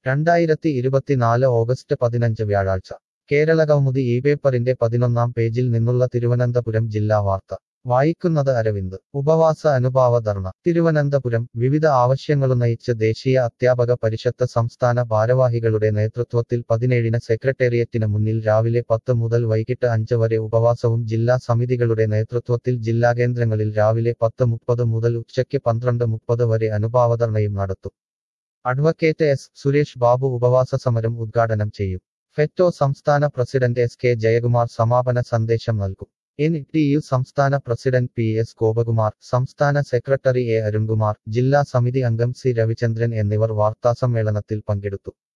രണ്ടായിരത്തി ഇരുപത്തിനാല് ഓഗസ്റ്റ് പതിനഞ്ച് വ്യാഴാഴ്ച കേരളകൗമുദി ഈ പേപ്പറിന്റെ പതിനൊന്നാം പേജിൽ നിന്നുള്ള തിരുവനന്തപുരം ജില്ലാ വാർത്ത വായിക്കുന്നത് അരവിന്ദ് ഉപവാസ അനുഭാവ ധർണ തിരുവനന്തപുരം വിവിധ ആവശ്യങ്ങളുന്നയിച്ച് ദേശീയ അധ്യാപക പരിഷത്ത് സംസ്ഥാന ഭാരവാഹികളുടെ നേതൃത്വത്തിൽ പതിനേഴിന് സെക്രട്ടേറിയറ്റിന് മുന്നിൽ രാവിലെ പത്ത് മുതൽ വൈകിട്ട് അഞ്ച് വരെ ഉപവാസവും ജില്ലാ സമിതികളുടെ നേതൃത്വത്തിൽ ജില്ലാകേന്ദ്രങ്ങളിൽ രാവിലെ പത്ത് മുപ്പത് മുതൽ ഉച്ചയ്ക്ക് പന്ത്രണ്ട് മുപ്പത് വരെ അനുഭാവധർണയും നടത്തും അഡ്വക്കേറ്റ് എസ് സുരേഷ് ബാബു ഉപവാസ സമരം ഉദ്ഘാടനം ചെയ്യും ഫെറ്റോ സംസ്ഥാന പ്രസിഡന്റ് എസ് കെ ജയകുമാർ സമാപന സന്ദേശം നൽകും എൻ ടി യു സംസ്ഥാന പ്രസിഡന്റ് പി എസ് ഗോപകുമാർ സംസ്ഥാന സെക്രട്ടറി എ അരുൺകുമാർ ജില്ലാ സമിതി അംഗം സി രവിചന്ദ്രൻ എന്നിവർ വാർത്താസമ്മേളനത്തിൽ പങ്കെടുത്തു